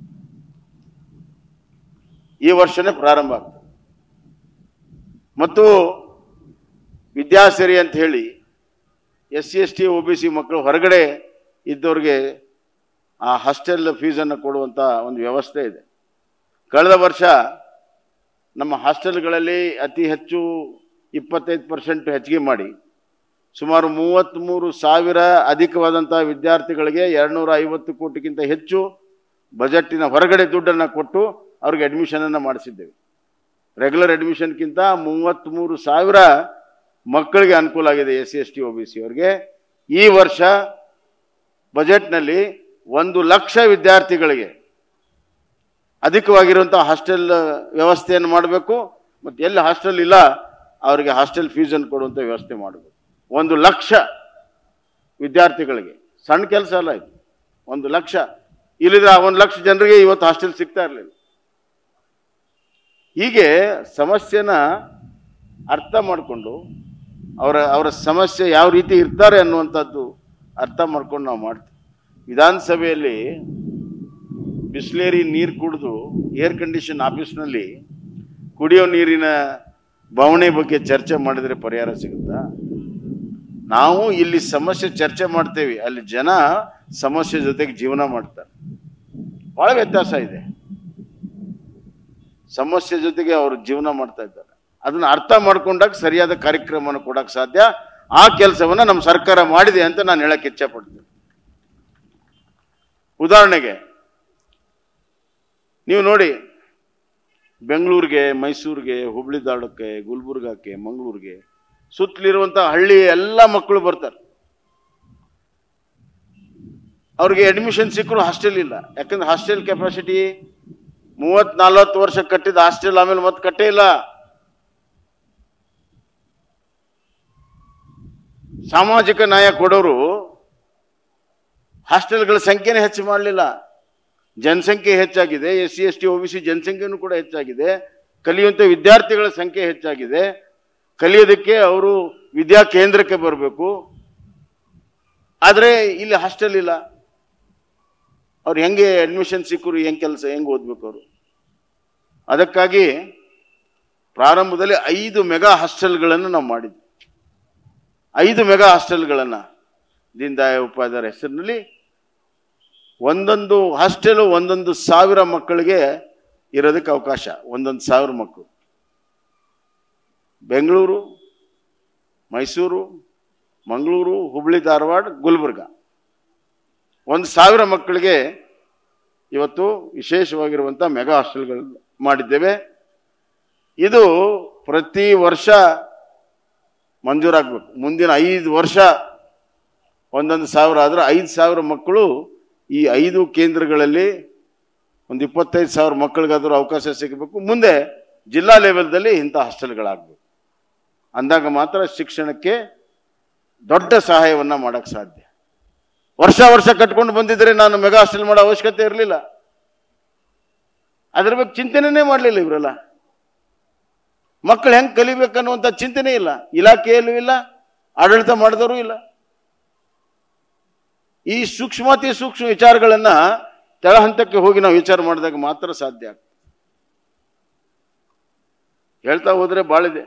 ಈ ವರ್ಷನೇ ಪ್ರಾರಂಭ ಆಗ್ತದೆ ಮತ್ತು ವಿದ್ಯಾಸಿರಿ ಅಂತ ಹೇಳಿ S C S T O B C ಮಕ್ಕಳು ಹೊರಗಡೆ ಇದ್ದವ್ರಿಗೆ ಆ ಹಾಸ್ಟೆಲ್ ಫೀಸನ್ನು ಕೊಡುವಂಥ ಒಂದು ವ್ಯವಸ್ಥೆ ಇದೆ ಕಳೆದ ವರ್ಷ ನಮ್ಮ ಹಾಸ್ಟೆಲ್ಗಳಲ್ಲಿ ಅತಿ ಹೆಚ್ಚು ಇಪ್ಪತ್ತೈದು ಪರ್ಸೆಂಟ್ ಹೆಚ್ಚಿಗೆ ಮಾಡಿ ಸುಮಾರು ಮೂವತ್ತ್ಮೂರು ಸಾವಿರ ಅಧಿಕವಾದಂಥ ವಿದ್ಯಾರ್ಥಿಗಳಿಗೆ ಎರಡುನೂರ ಐವತ್ತು ಕೋಟಿಗಿಂತ ಹೆಚ್ಚು ಬಜೆಟ್ಟಿನ ಹೊರಗಡೆ ದುಡ್ಡನ್ನು ಕೊಟ್ಟು ಅವ್ರಿಗೆ ಅಡ್ಮಿಷನನ್ನು ಮಾಡಿಸಿದ್ದೇವೆ ರೆಗ್ಯುಲರ್ ಅಡ್ಮಿಷನ್ಗಿಂತ ಮೂವತ್ತ್ಮೂರು ಸಾವಿರ ಮಕ್ಕಳಿಗೆ ಅನುಕೂಲ ಆಗಿದೆ S C S T O B C ಅವರಿಗೆ ಈ ವರ್ಷ ಬಜೆಟ್ನಲ್ಲಿ ಒಂದು ಲಕ್ಷ ವಿದ್ಯಾರ್ಥಿಗಳಿಗೆ ಅಧಿಕವಾಗಿರುವಂಥ ಹಾಸ್ಟೆಲ್ ವ್ಯವಸ್ಥೆಯನ್ನು ಮಾಡಬೇಕು ಮತ್ತು ಎಲ್ಲಿ ಹಾಸ್ಟೆಲ್ ಇಲ್ಲ ಅವರಿಗೆ ಹಾಸ್ಟೆಲ್ ಫೀಸನ್ನು ಕೊಡುವಂಥ ವ್ಯವಸ್ಥೆ ಮಾಡಬೇಕು ಒಂದು ಲಕ್ಷ ವಿದ್ಯಾರ್ಥಿಗಳಿಗೆ ಸಣ್ಣ ಕೆಲಸ ಅಲ್ಲ ಇದು ಒಂದು ಲಕ್ಷ ಇಲ್ಲಿದ್ರೆ ಆ ಒಂದು ಲಕ್ಷ ಜನರಿಗೆ ಇವತ್ತು ಹಾಸ್ಟೆಲ್ ಸಿಗ್ತಾ ಇರಲಿಲ್ಲ ಹೀಗೆ ಸಮಸ್ಯೆನ ಅರ್ಥ ಮಾಡಿಕೊಂಡು ಅವರ ಅವರ ಸಮಸ್ಯೆ ಯಾವ ರೀತಿ ಇರ್ತಾರೆ ಅನ್ನುವಂಥದ್ದು ಅರ್ಥ ಮಾಡ್ಕೊಂಡು ನಾವು ಮಾಡ್ತೀವಿ ವಿಧಾನಸಭೆಯಲ್ಲಿ ಬಿಸ್ಲೇರಿ ನೀರು ಕುಡಿದು ಏರ್ ಕಂಡೀಷನ್ ಆಫೀಸ್ನಲ್ಲಿ ಕುಡಿಯೋ ನೀರಿನ ಬವಣೆ ಬಗ್ಗೆ ಚರ್ಚೆ ಮಾಡಿದರೆ ಪರಿಹಾರ ಸಿಗುತ್ತಾ ನಾವು ಇಲ್ಲಿ ಸಮಸ್ಯೆ ಚರ್ಚೆ ಮಾಡ್ತೇವೆ ಅಲ್ಲಿ ಜನ ಸಮಸ್ಯೆ ಜೊತೆಗೆ ಜೀವನ ಮಾಡ್ತಾರೆ ಬಹಳ ವ್ಯತ್ಯಾಸ ಇದೆ ಸಮಸ್ಯೆ ಜೊತೆಗೆ ಅವರು ಜೀವನ ಮಾಡ್ತಾ ಇದ್ದಾರೆ ಅದನ್ನ ಅರ್ಥ ಮಾಡ್ಕೊಂಡಾಗ ಸರಿಯಾದ ಕಾರ್ಯಕ್ರಮನ ಕೊಡಕ್ಕೆ ಸಾಧ್ಯ ಆ ಕೆಲಸವನ್ನ ನಮ್ಮ ಸರ್ಕಾರ ಮಾಡಿದೆ ಅಂತ ನಾನು ಹೇಳಕ್ ಇಚ್ಛೆ ಪಡ್ತೀನಿ ಉದಾಹರಣೆಗೆ ನೀವು ನೋಡಿ ಬೆಂಗಳೂರಿಗೆ ಮೈಸೂರಿಗೆ ಹುಬ್ಳಿ ಧಾರವಾಡಕ್ಕೆ ಗುಲ್ಬರ್ಗಕ್ಕೆ ಮಂಗಳೂರಿಗೆ ಸುತ್ತಲಿರುವಂಥ ಹಳ್ಳಿ ಎಲ್ಲ ಮಕ್ಕಳು ಬರ್ತಾರೆ ಅವ್ರಿಗೆ ಅಡ್ಮಿಷನ್ ಸಿಕ್ಕರು ಹಾಸ್ಟೆಲ್ ಇಲ್ಲ ಯಾಕಂದ್ರೆ ಹಾಸ್ಟೆಲ್ ಕೆಪಾಸಿಟಿ ಮೂವತ್ ನಲ್ವತ್ತು ವರ್ಷ ಕಟ್ಟಿದ ಹಾಸ್ಟೆಲ್ ಆಮೇಲೆ ಮತ್ತೆ ಕಟ್ಟೇ ಇಲ್ಲ ಸಾಮಾಜಿಕ ನ್ಯಾಯ ಕೊಡೋರು ಹಾಸ್ಟೆಲ್ಗಳ ಸಂಖ್ಯೆನೇ ಹೆಚ್ಚು ಮಾಡಲಿಲ್ಲ ಜನಸಂಖ್ಯೆ ಹೆಚ್ಚಾಗಿದೆ S C S T O B C ಜನಸಂಖ್ಯೆನೂ ಕೂಡ ಹೆಚ್ಚಾಗಿದೆ ಕಲಿಯುವಂಥ ವಿದ್ಯಾರ್ಥಿಗಳ ಸಂಖ್ಯೆ ಹೆಚ್ಚಾಗಿದೆ ಕಲಿಯೋದಕ್ಕೆ ಅವರು ವಿದ್ಯಾ ಕೇಂದ್ರಕ್ಕೆ ಬರಬೇಕು ಆದರೆ ಇಲ್ಲಿ ಹಾಸ್ಟೆಲ್ ಇಲ್ಲ ಅವ್ರು ಹೆಂಗೆ ಅಡ್ಮಿಷನ್ ಸಿಕ್ಕರು ಹೆಂಗೆ ಕೆಲಸ ಹೆಂಗೆ ಓದ್ಬೇಕು ಅವರು ಅದಕ್ಕಾಗಿ ಪ್ರಾರಂಭದಲ್ಲಿ ಐದು ಮೆಗಾ ಹಾಸ್ಟೆಲ್ಗಳನ್ನು ನಾವು ಮಾಡಿದ್ವಿ ಐದು ಮೆಗಾ ಹಾಸ್ಟೆಲ್ಗಳನ್ನು ದೀನ್ ದಯಾಳ್ ಉಪಾಧ್ಯಾಯರ ಹೆಸರಿನಲ್ಲಿ ಒಂದೊಂದು ಹಾಸ್ಟೆಲು ಒಂದೊಂದು ಸಾವಿರ ಮಕ್ಕಳಿಗೆ ಇರೋದಕ್ಕೆ ಅವಕಾಶ ಒಂದೊಂದು ಸಾವಿರ ಮಕ್ಕಳು ಬೆಂಗಳೂರು ಮೈಸೂರು ಮಂಗಳೂರು ಹುಬ್ಳಿ ಧಾರವಾಡ ಗುಲ್ಬರ್ಗ ಒಂದು ಸಾವಿರ ಮಕ್ಕಳಿಗೆ ಇವತ್ತು ವಿಶೇಷವಾಗಿರುವಂಥ ಮೆಗಾ ಹಾಸ್ಟೆಲ್ಗಳು ಮಾಡಿದ್ದೇವೆ ಇದು ಪ್ರತಿ ವರ್ಷ ಮಂಜೂರಾಗಬೇಕು ಮುಂದಿನ ಐದು ವರ್ಷ ಒಂದೊಂದು ಸಾವಿರ ಆದರೆ ಐದು ಸಾವಿರ ಮಕ್ಕಳು ಈ ಐದು ಕೇಂದ್ರಗಳಲ್ಲಿ ಒಂದು ಇಪ್ಪತ್ತೈದು ಸಾವಿರ ಮಕ್ಕಳಿಗಾದರೂ ಅವಕಾಶ ಸಿಗಬೇಕು ಮುಂದೆ ಜಿಲ್ಲಾ ಲೆವೆಲ್ದಲ್ಲಿ ಇಂಥ ಹಾಸ್ಟೆಲ್ಗಳಾಗಬೇಕು ಅಂದಾಗ ಮಾತ್ರ ಶಿಕ್ಷಣಕ್ಕೆ ದೊಡ್ಡ ಸಹಾಯವನ್ನು ಮಾಡೋಕ್ಕೆ ಸಾಧ್ಯ ವರ್ಷ ವರ್ಷ ಕಟ್ಕೊಂಡು ಬಂದಿದ್ರೆ ನಾನು ಮೆಗಾ ಹಾಸ್ಟೆಲ್ ಮಾಡೋ ಅವಶ್ಯಕತೆ ಇರಲಿಲ್ಲ ಅದ್ರ ಬಗ್ಗೆ ಚಿಂತನೆನೇ ಮಾಡಲಿಲ್ಲ ಇವರೆಲ್ಲ ಮಕ್ಕಳು ಹೆಂಗೆ ಕಲಿಬೇಕನ್ನುವಂಥ ಚಿಂತನೆ ಇಲ್ಲ ಇಲಾಖೆಯಲ್ಲೂ ಇಲ್ಲ ಆಡಳಿತ ಮಾಡಿದವರು ಇಲ್ಲ ಈ ಸೂಕ್ಷ್ಮತಿ ಸೂಕ್ಷ್ಮ ವಿಚಾರಗಳನ್ನ ತೆಳಹಂತಕ್ಕೆ ಹೋಗಿ ನಾವು ವಿಚಾರ ಮಾಡಿದಾಗ ಮಾತ್ರ ಸಾಧ್ಯ ಆಗ್ತದೆ ಹೇಳ್ತಾ ಹೋದ್ರೆ ಬಾಳಿದೆ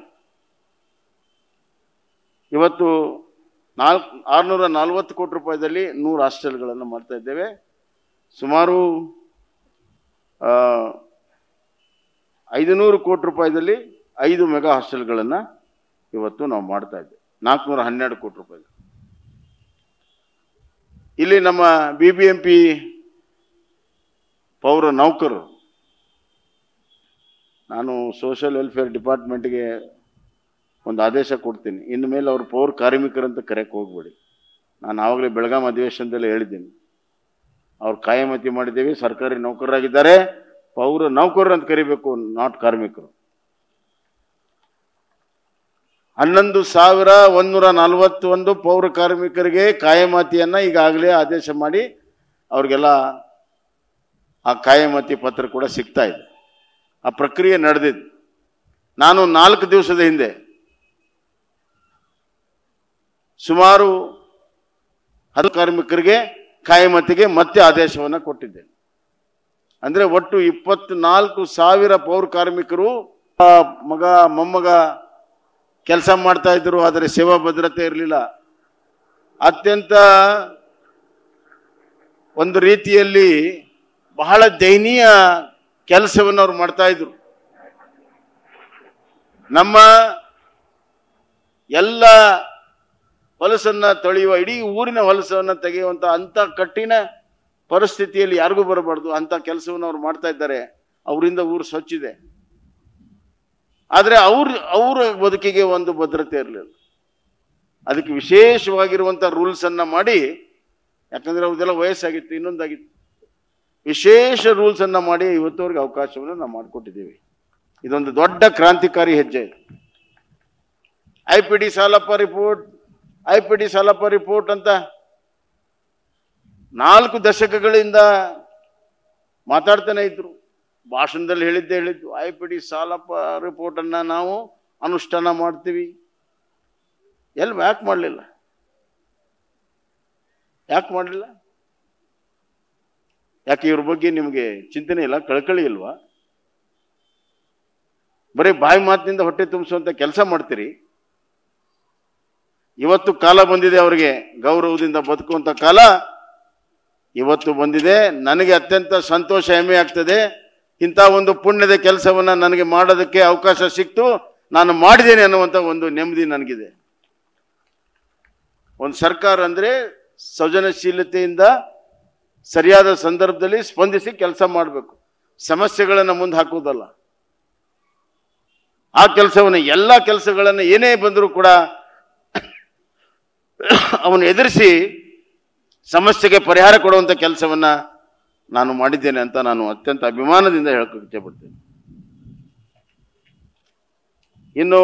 ಇವತ್ತು ನಾಲ್ಕು ಆರುನೂರ ನಲ್ವತ್ತು ಕೋಟಿ ರೂಪಾಯಿದಲ್ಲಿ ನೂರು ಹಾಸ್ಟೆಲ್ಗಳನ್ನು ಮಾಡ್ತಾ ಇದ್ದೇವೆ ಸುಮಾರು ಆ, ಐದುನೂರು ಕೋಟಿ ರೂಪಾಯಿದಲ್ಲಿ ಐದು ಮೆಗಾ ಹಾಸ್ಟೆಲ್ಗಳನ್ನು ಇವತ್ತು ನಾವು ಮಾಡ್ತಾ ಇದ್ದೇವೆ ನಾಲ್ಕುನೂರ ಹನ್ನೆರಡು ಕೋಟಿ ರೂಪಾಯಿ ಇಲ್ಲಿ ನಮ್ಮ ಬಿ ಬಿ ಎಂ ಪಿ ಪೌರ ನೌಕರರು ನಾನು ಸೋಷಿಯಲ್ ವೆಲ್ಫೇರ್ ಡಿಪಾರ್ಟ್ಮೆಂಟ್ಗೆ ಒಂದು ಆದೇಶ ಕೊಡ್ತೀನಿ ಇನ್ನು ಮೇಲೆ ಅವ್ರು ಪೌರ ಕಾರ್ಮಿಕರಂತ ಕರೆಯಕ್ಕೆ ಹೋಗ್ಬೇಡಿ ನಾನು ಆವಾಗಲೇ ಬೆಳಗಾಂ ಅಧಿವೇಶನದಲ್ಲಿ ಹೇಳಿದ್ದೀನಿ ಅವ್ರು ಕಾಯಮತಿ ಮಾಡಿದ್ದೇವೆ ಸರ್ಕಾರಿ ನೌಕರರಾಗಿದ್ದಾರೆ ಪೌರ ನೌಕರರು ಅಂತ ಕರಿಬೇಕು ನಾಟ್ ಕಾರ್ಮಿಕರು ಹನ್ನೊಂದು ಸಾವಿರ ಒಂದೂರ ನಲವತ್ತೊಂದು ಪೌರ ಕಾರ್ಮಿಕರಿಗೆ ಕಾಯಮಾತಿಯನ್ನು ಈಗಾಗಲೇ ಆದೇಶ ಮಾಡಿ ಅವ್ರಿಗೆಲ್ಲ ಆ ಕಾಯಮಾತಿ ಪತ್ರ ಕೂಡ ಸಿಗ್ತಾ ಇದೆ ಆ ಪ್ರಕ್ರಿಯೆ ನಡೆದಿದ್ದು ನಾನು ನಾಲ್ಕು ದಿವಸದ ಹಿಂದೆ ಸುಮಾರು ಹತ್ತು ಕಾರ್ಮಿಕರಿಗೆ ಕಾಯಮತಿಗೆ ಮತ್ತೆ ಆದೇಶವನ್ನು ಕೊಟ್ಟಿದ್ದೇನೆ ಅಂದ್ರೆ ಒಟ್ಟು ಇಪ್ಪತ್ನಾಲ್ಕು ಸಾವಿರ ಪೌರ ಕಾರ್ಮಿಕರು ಆ, ಮಗ ಮೊಮ್ಮಗ ಕೆಲಸ ಮಾಡ್ತಾ ಇದ್ರು ಆದರೆ ಸೇವಾ ಭದ್ರತೆ ಇರಲಿಲ್ಲ ಅತ್ಯಂತ ಒಂದು ರೀತಿಯಲ್ಲಿ ಬಹಳ ದಯನೀಯ ಕೆಲಸವನ್ನು ಅವ್ರು ಮಾಡ್ತಾ ಇದ್ರು ನಮ್ಮ ಎಲ್ಲ ಹೊಲಸನ್ನ ತೊಳೆಯುವ ಇಡೀ ಊರಿನ ಹೊಲಸನ್ನ ತೆಗೆಯುವಂತ ಅಂತ ಕಠಿಣ ಪರಿಸ್ಥಿತಿಯಲ್ಲಿ ಯಾರಿಗೂ ಬರಬಾರ್ದು ಅಂತ ಕೆಲಸವನ್ನು ಅವ್ರು ಮಾಡ್ತಾ ಇದ್ದಾರೆ ಅವರಿಂದ ಊರು ಸ್ವಚ್ಛಿದೆ ಆದರೆ ಅವ್ರ ಅವರ ಬದುಕಿಗೆ ಒಂದು ಭದ್ರತೆ ಇರಲಿಲ್ಲ ಅದಕ್ಕೆ ವಿಶೇಷವಾಗಿರುವಂಥ ರೂಲ್ಸನ್ನು ಮಾಡಿ ಯಾಕಂದರೆ ಅವ್ರದ್ದೆಲ್ಲ ವಯಸ್ಸಾಗಿತ್ತು ಇನ್ನೊಂದಾಗಿತ್ತು ವಿಶೇಷ ರೂಲ್ಸನ್ನು ಮಾಡಿ ಇವತ್ತವರೆಗೆ ಅವಕಾಶವನ್ನು ನಾವು ಮಾಡಿಕೊಟ್ಟಿದ್ದೀವಿ ಇದೊಂದು ದೊಡ್ಡ ಕ್ರಾಂತಿಕಾರಿ ಹೆಜ್ಜೆ ಇದು I P D Salappa report I P D Salappa report ಅಂತ ನಾಲ್ಕು ದಶಕಗಳಿಂದ ಮಾತಾಡ್ತಾನೆ ಇದ್ರು ಭಾಷಣದಲ್ಲಿ ಹೇಳಿದ್ದೆ ಹೇಳಿದ್ದು ಐ ಪಿ ಡಿ ಸಾಲಪ್ಪ ರಿಪೋರ್ಟನ್ನು ನಾವು ಅನುಷ್ಠಾನ ಮಾಡ್ತೀವಿ ಎಲ್ಲಿ ಯಾಕೆ ಮಾಡಲಿಲ್ಲ ಯಾಕೆ ಮಾಡಲಿಲ್ಲ ಯಾಕೆ ಇವ್ರ ಬಗ್ಗೆ ನಿಮಗೆ ಚಿಂತನೆ ಇಲ್ಲ ಕಳ್ಕಳಿ ಇಲ್ವಾ ಬರೀ ಬಾಯಿ ಮಾತಿನಿಂದ ಹೊಟ್ಟೆ ತುಂಬಿಸುವಂತ ಕೆಲಸ ಮಾಡ್ತೀರಿ ಇವತ್ತು ಕಾಲ ಬಂದಿದೆ ಅವರಿಗೆ ಗೌರವದಿಂದ ಬದುಕುವಂತ ಕಾಲ ಇವತ್ತು ಬಂದಿದೆ ನನಗೆ ಅತ್ಯಂತ ಸಂತೋಷ ಹೆಮ್ಮೆ ಆಗ್ತದೆ ಇಂಥ ಒಂದು ಪುಣ್ಯದ ಕೆಲಸವನ್ನ ನನಗೆ ಮಾಡೋದಕ್ಕೆ ಅವಕಾಶ ಸಿಕ್ತು ನಾನು ಮಾಡಿದ್ದೇನೆ ಅನ್ನುವಂಥ ಒಂದು ನೆಮ್ಮದಿ ನನಗಿದೆ ಒಂದು ಸರ್ಕಾರ ಅಂದ್ರೆ ಸೃಜನಶೀಲತೆಯಿಂದ ಸರಿಯಾದ ಸಂದರ್ಭದಲ್ಲಿ ಸ್ಪಂದಿಸಿ ಕೆಲಸ ಮಾಡಬೇಕು ಸಮಸ್ಯೆಗಳನ್ನು ಮುಂದೆ ಹಾಕುವುದಲ್ಲ ಆ ಕೆಲಸವನ್ನು ಎಲ್ಲ ಕೆಲಸಗಳನ್ನು ಏನೇ ಬಂದರೂ ಕೂಡ ಅವನು ಎದುರಿಸಿ ಸಮಸ್ಯೆಗೆ ಪರಿಹಾರ ಕೊಡುವಂಥ ಕೆಲಸವನ್ನ ನಾನು ಮಾಡಿದ್ದೇನೆ ಅಂತ ನಾನು ಅತ್ಯಂತ ಅಭಿಮಾನದಿಂದ ಹೇಳಕ್ಕೆ ಇಚ್ಛೆಪಡ್ತೇನೆ ಇನ್ನು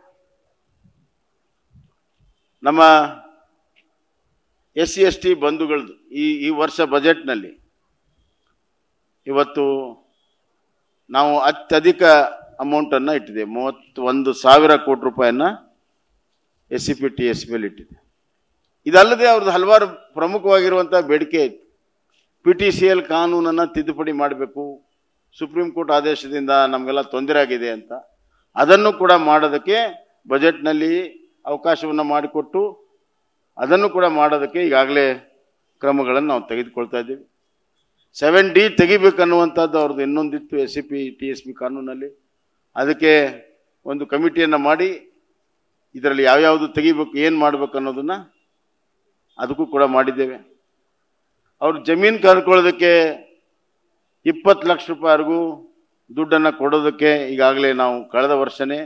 ನಮ್ಮ ಎಸ್ ಸಿ ಎಸ್ ಟಿ ಬಂಧುಗಳದ್ದು ಈ ಈ ವರ್ಷ ಬಜೆಟ್ನಲ್ಲಿ ಇವತ್ತು ನಾವು ಅತ್ಯಧಿಕ ಅಮೌಂಟನ್ನು ಇಟ್ಟಿದೆ ಮೂವತ್ತೊಂದು ಸಾವಿರ ಕೋಟಿ ರೂಪಾಯಿಯನ್ನ S C P T S P ಇಟ್ಟಿದೆ ಇದಲ್ಲದೆ ಅವ್ರದ್ದು ಹಲವಾರು ಪ್ರಮುಖವಾಗಿರುವಂಥ ಬೇಡಿಕೆ ಇತ್ತು ಪಿ ಟಿ ಸಿ ಎಲ್ ಕಾನೂನನ್ನು ತಿದ್ದುಪಡಿ ಮಾಡಬೇಕು ಸುಪ್ರೀಂ ಕೋರ್ಟ್ ಆದೇಶದಿಂದ ನಮಗೆಲ್ಲ ತೊಂದರೆ ಆಗಿದೆ ಅಂತ ಅದನ್ನು ಕೂಡ ಮಾಡೋದಕ್ಕೆ ಬಜೆಟ್ನಲ್ಲಿ ಅವಕಾಶವನ್ನು ಮಾಡಿಕೊಟ್ಟು ಅದನ್ನು ಕೂಡ ಮಾಡೋದಕ್ಕೆ ಈಗಾಗಲೇ ಕ್ರಮಗಳನ್ನು ನಾವು ತೆಗೆದುಕೊಳ್ತಾ ಇದ್ದೀವಿ ಸೆವೆನ್ ಡಿ ತೆಗಿಬೇಕನ್ನುವಂಥದ್ದು ಅವ್ರದ್ದು ಇನ್ನೊಂದಿತ್ತು S C P T S P ಕಾನೂನಲ್ಲಿ ಅದಕ್ಕೆ ಒಂದು ಕಮಿಟಿಯನ್ನು ಮಾಡಿ ಇದರಲ್ಲಿ ಯಾವ್ಯಾವುದು ತೆಗಿಬೇಕು ಏನು ಮಾಡಬೇಕು ಅನ್ನೋದನ್ನು ಅದಕ್ಕೂ ಕೂಡ ಮಾಡಿದ್ದೇವೆ ಅವ್ರು ಜಮೀನು ಕರ್ಕೊಳ್ಳೋದಕ್ಕೆ ಇಪ್ಪತ್ತು ಲಕ್ಷ ರೂಪಾಯಿವರೆಗೂ ದುಡ್ಡನ್ನು ಕೊಡೋದಕ್ಕೆ ಈಗಾಗಲೇ ನಾವು ಕಳೆದ ವರ್ಷನೇ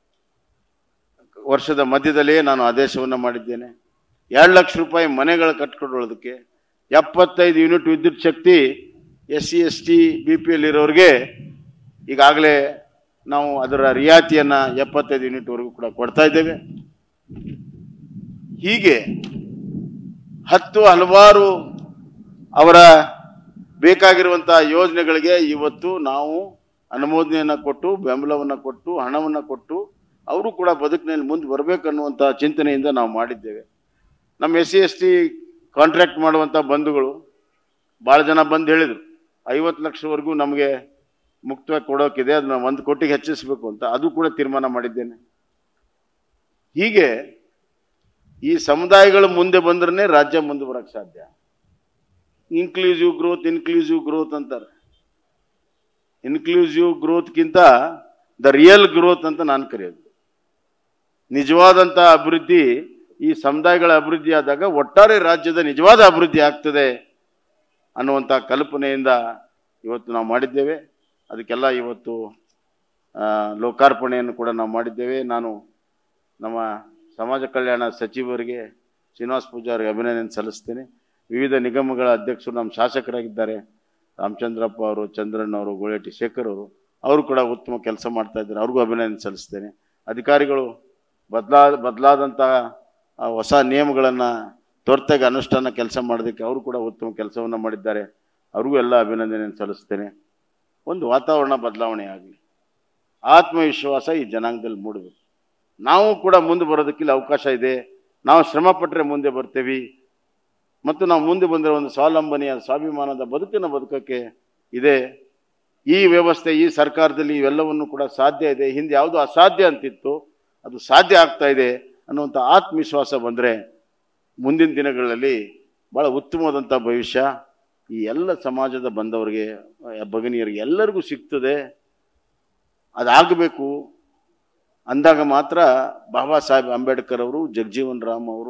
ವರ್ಷದ ಮಧ್ಯದಲ್ಲಿಯೇ ನಾನು ಆದೇಶವನ್ನು ಮಾಡಿದ್ದೇನೆ ಎರಡು ಲಕ್ಷ ರೂಪಾಯಿ ಮನೆಗಳು ಕಟ್ಕೊಳ್ಳೋದಕ್ಕೆ ಎಪ್ಪತ್ತೈದು ಯೂನಿಟ್ ವಿದ್ಯುತ್ ಶಕ್ತಿ S C S T B P L ಇರೋರಿಗೆ ಈಗಾಗಲೇ ನಾವು ಅದರ ರಿಯಾಯಿತಿಯನ್ನು ಎಪ್ಪತ್ತೈದು ಯೂನಿಟ್ವರೆಗೂ ಕೂಡ ಕೊಡ್ತಾ ಇದ್ದೇವೆ ಹೀಗೆ ಹತ್ತು ಹಲವಾರು ಅವರ ಬೇಕಾಗಿರುವಂತಹ ಯೋಜನೆಗಳಿಗೆ ಇವತ್ತು ನಾವು ಅನುಮೋದನೆಯನ್ನು ಕೊಟ್ಟು ಬೆಂಬಲವನ್ನು ಕೊಟ್ಟು ಹಣವನ್ನು ಕೊಟ್ಟು ಅವರು ಕೂಡ ಬದುಕಿನಲ್ಲಿ ಮುಂದೆ ಬರಬೇಕನ್ನುವಂಥ ಚಿಂತನೆಯಿಂದ ನಾವು ಮಾಡಿದ್ದೇವೆ ನಮ್ಮ S C S T contract ಮಾಡುವಂಥ ಬಂಧುಗಳು ಭಾಳ ಜನ ಬಂದು ಹೇಳಿದರು ಐವತ್ತು ಲಕ್ಷವರೆಗೂ ನಮಗೆ ಮುಕ್ತವಾಗಿ ಕೊಡೋಕಿದೆ ಅದನ್ನ ಒಂದು ಕೋಟಿಗೆ ಹೆಚ್ಚಿಸಬೇಕು ಅಂತ ಅದು ಕೂಡ ತೀರ್ಮಾನ ಮಾಡಿದ್ದೇನೆ ಹೀಗೆ ಈ ಸಮುದಾಯಗಳು ಮುಂದೆ ಬಂದ್ರೆ ರಾಜ್ಯ ಮುಂದೆ ಬರಕ್ಕೆ ಸಾಧ್ಯ ಇನ್ಕ್ಲೂಸಿವ್ ಗ್ರೋತ್ ಇನ್ಕ್ಲೂಸಿವ್ ಗ್ರೋತ್ ಅಂತಾರೆ ಇನ್ಕ್ಲೂಸಿವ್ ಗ್ರೋತ್ಗಿಂತ ದ ರಿಯಲ್ ಗ್ರೋತ್ ಅಂತ ನಾನು ಕರೆಯೋದು ನಿಜವಾದಂಥ ಅಭಿವೃದ್ಧಿ ಈ ಸಮುದಾಯಗಳ ಅಭಿವೃದ್ಧಿ ಆದಾಗ ಒಟ್ಟಾರೆ ರಾಜ್ಯದ ನಿಜವಾದ ಅಭಿವೃದ್ಧಿ ಆಗ್ತದೆ ಅನ್ನುವಂಥ ಕಲ್ಪನೆಯಿಂದ ಇವತ್ತು ನಾವು ಮಾಡಿದ್ದೇವೆ ಅದಕ್ಕೆಲ್ಲ ಇವತ್ತು ಆ, ಲೋಕಾರ್ಪಣೆಯನ್ನು ಕೂಡ ನಾವು ಮಾಡಿದ್ದೇವೆ ನಾನು ನಮ್ಮ ಸಮಾಜ ಕಲ್ಯಾಣ ಸಚಿವರಿಗೆ ಶ್ರೀನಿವಾಸ್ ಪೂಜಾರಿಗೆ ಅಭಿನಂದನೆ ಸಲ್ಲಿಸ್ತೇನೆ ವಿವಿಧ ನಿಗಮಗಳ ಅಧ್ಯಕ್ಷರು ನಮ್ಮ ಶಾಸಕರಾಗಿದ್ದಾರೆ ರಾಮಚಂದ್ರಪ್ಪ ಅವರು ಚಂದ್ರಣ್ಣ ಅವರು ಗೋಳೇಟಿ ಶೇಖರ್ ಅವರು ಅವರು ಕೂಡ ಉತ್ತಮ ಕೆಲಸ ಮಾಡ್ತಾ ಇದ್ದಾರೆ ಅವ್ರಿಗೂ ಅಭಿನಂದನೆ ಸಲ್ಲಿಸ್ತೇನೆ ಅಧಿಕಾರಿಗಳು ಬದಲಾ ಬದಲಾದಂತಹ ಹೊಸ ನಿಯಮಗಳನ್ನು ತ್ವರಿತಾಗಿ ಅನುಷ್ಠಾನ ಕೆಲಸ ಮಾಡೋದಕ್ಕೆ ಅವರು ಕೂಡ ಉತ್ತಮ ಕೆಲಸವನ್ನು ಮಾಡಿದ್ದಾರೆ ಅವ್ರಿಗೂ ಎಲ್ಲ ಅಭಿನಂದನೆಯನ್ನು ಸಲ್ಲಿಸ್ತೇನೆ ಒಂದು ವಾತಾವರಣ ಬದಲಾವಣೆ ಆಗಲಿ ಆತ್ಮವಿಶ್ವಾಸ ಈ ಜನಾಂಗದಲ್ಲಿ ಮೂಡಬೇಕು ನಾವು ಕೂಡ ಮುಂದೆ ಬರೋದಕ್ಕೆ ಇಲ್ಲಿ ಅವಕಾಶ ಇದೆ ನಾವು ಶ್ರಮ ಪಟ್ಟರೆ ಮುಂದೆ ಬರ್ತೇವೆ ಮತ್ತು ನಾವು ಮುಂದೆ ಬಂದಿರೋ ಒಂದು ಸ್ವಾವಲಂಬನೆಯ ಸ್ವಾಭಿಮಾನದ ಬದುಕನ್ನು ಬದುಕೋಕ್ಕೆ ಇದೆ ಈ ವ್ಯವಸ್ಥೆ ಈ ಸರ್ಕಾರದಲ್ಲಿ ಇವೆಲ್ಲವನ್ನು ಕೂಡ ಸಾಧ್ಯ ಇದೆ ಹಿಂದೆ ಯಾವುದು ಅಸಾಧ್ಯ ಅಂತಿತ್ತು ಅದು ಸಾಧ್ಯ ಆಗ್ತಾ ಇದೆ ಅನ್ನುವಂಥ ಆತ್ಮವಿಶ್ವಾಸ ಬಂದರೆ ಮುಂದಿನ ದಿನಗಳಲ್ಲಿ ಭಾಳ ಉತ್ತಮವಾದಂಥ ಭವಿಷ್ಯ ಈ ಎಲ್ಲ ಸಮಾಜದ ಬಂದವರಿಗೆ ಆ, ಭಗಿನಿಯರಿಗೆ ಎಲ್ಲರಿಗೂ ಸಿಗ್ತದೆ ಅದಾಗಬೇಕು ಅಂದಾಗ ಮಾತ್ರ ಬಾಬಾ ಸಾಹೇಬ್ ಅಂಬೇಡ್ಕರ್ ಅವರು ಜಗಜೀವನ್ ರಾಮ್ ಅವರು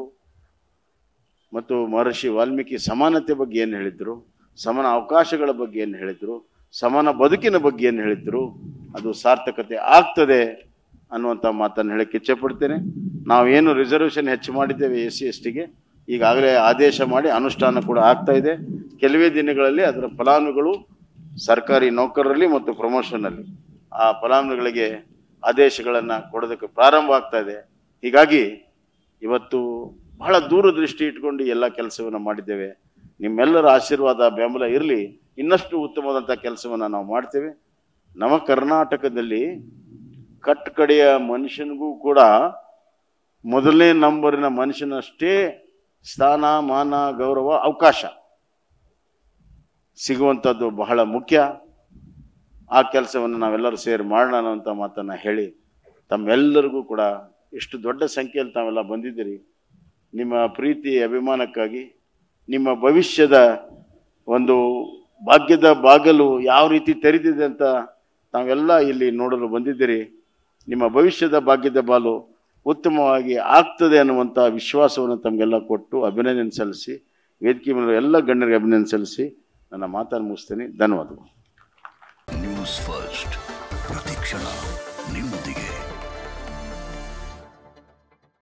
ಮತ್ತು ಮಹರ್ಷಿ ವಾಲ್ಮೀಕಿ ಸಮಾನತೆ ಬಗ್ಗೆ ಏನು ಹೇಳಿದ್ರು ಸಮಾನ ಅವಕಾಶಗಳ ಬಗ್ಗೆ ಏನು ಹೇಳಿದ್ರು ಸಮಾನ ಬದುಕಿನ ಬಗ್ಗೆ ಏನು ಹೇಳಿದ್ರು ಅದು ಸಾರ್ಥಕತೆ ಆಗ್ತದೆ ಅನ್ನುವಂಥ ಮಾತನ್ನು ಹೇಳಕ್ಕೆ ಇಚ್ಛೆಪಡ್ತೇನೆ ನಾವೇನು ರಿಸರ್ವೇಷನ್ ಹೆಚ್ಚು ಮಾಡಿದ್ದೇವೆ ಎಸ್ ಸಿ ಎಸ್ ಟಿಗೆ ಈಗಾಗಲೇ ಆದೇಶ ಮಾಡಿ ಅನುಷ್ಠಾನ ಕೂಡ ಆಗ್ತಾ ಇದೆ ಕೆಲವೇ ದಿನಗಳಲ್ಲಿ ಅದರ ಫಲಾನುಗಳು ಸರ್ಕಾರಿ ನೌಕರರಲ್ಲಿ ಮತ್ತು ಪ್ರಮೋಷನಲ್ಲಿ ಆ ಫಲಾನುಗಳಿಗೆ ಆದೇಶಗಳನ್ನು ಕೊಡೋದಕ್ಕೆ ಪ್ರಾರಂಭ ಆಗ್ತಾ ಇದೆ ಹೀಗಾಗಿ ಇವತ್ತು ಬಹಳ ದೂರದೃಷ್ಟಿ ಇಟ್ಕೊಂಡು ಎಲ್ಲ ಕೆಲಸವನ್ನು ಮಾಡಿದ್ದೇವೆ ನಿಮ್ಮೆಲ್ಲರ ಆಶೀರ್ವಾದ ಬೆಂಬಲ ಇರಲಿ ಇನ್ನಷ್ಟು ಉತ್ತಮವಾದಂಥ ಕೆಲಸವನ್ನು ನಾವು ಮಾಡ್ತೇವೆ ನಮ್ಮ ಕರ್ನಾಟಕದಲ್ಲಿ ಕಟ್ಟಕಡೆಯ ಮನುಷ್ಯನಿಗೂ ಕೂಡ ಮೊದಲನೇ ನಂಬರಿನ ಮನುಷ್ಯನಷ್ಟೇ ಸ್ಥಾನ ಮಾನ ಗೌರವ ಅವಕಾಶ ಸಿಗುವಂಥದ್ದು ಬಹಳ ಮುಖ್ಯ ಆ ಕೆಲಸವನ್ನು ನಾವೆಲ್ಲರೂ ಸೇರಿ ಮಾಡೋಣ ಅನ್ನುವಂಥ ಮಾತನ್ನು ಹೇಳಿ ತಮ್ಮೆಲ್ಲರಿಗೂ ಕೂಡ ಎಷ್ಟು ದೊಡ್ಡ ಸಂಖ್ಯೆಯಲ್ಲಿ ತಾವೆಲ್ಲ ಬಂದಿದ್ದೀರಿ ನಿಮ್ಮ ಪ್ರೀತಿ ಅಭಿಮಾನಕ್ಕಾಗಿ ನಿಮ್ಮ ಭವಿಷ್ಯದ ಒಂದು ಭಾಗ್ಯದ ಬಾಗಲು ಯಾವ ರೀತಿ ತೆರೆದಿದೆ ಅಂತ ತಾವೆಲ್ಲ ಇಲ್ಲಿ ನೋಡಲು ಬಂದಿದ್ದೀರಿ ನಿಮ್ಮ ಭವಿಷ್ಯದ ಭಾಗ್ಯದ ಬಾಲು ಉತ್ತಮವಾಗಿ ಆಗ್ತದೆ ಅನ್ನುವಂಥ ವಿಶ್ವಾಸವನ್ನು ತಮಗೆಲ್ಲ ಕೊಟ್ಟು ಅಭಿನಂದನೆ ಸಲ್ಲಿಸಿ ವೇದಿಕೆ ಮೇಲೆ ಎಲ್ಲ ಗಣ್ಯರಿಗೆ ಅಭಿನಂದನೆ ಸಲ್ಲಿಸಿ ನನ್ನ ಮಾತನ್ನು ಮುಗಿಸ್ತೇನೆ ಧನ್ಯವಾದಗಳು ನ್ಯೂಸ್ ಫಸ್ಟ್ ಪ್ರತಿಕ್ಷಣ ನಿಮ್ಮೊಂದಿಗೆ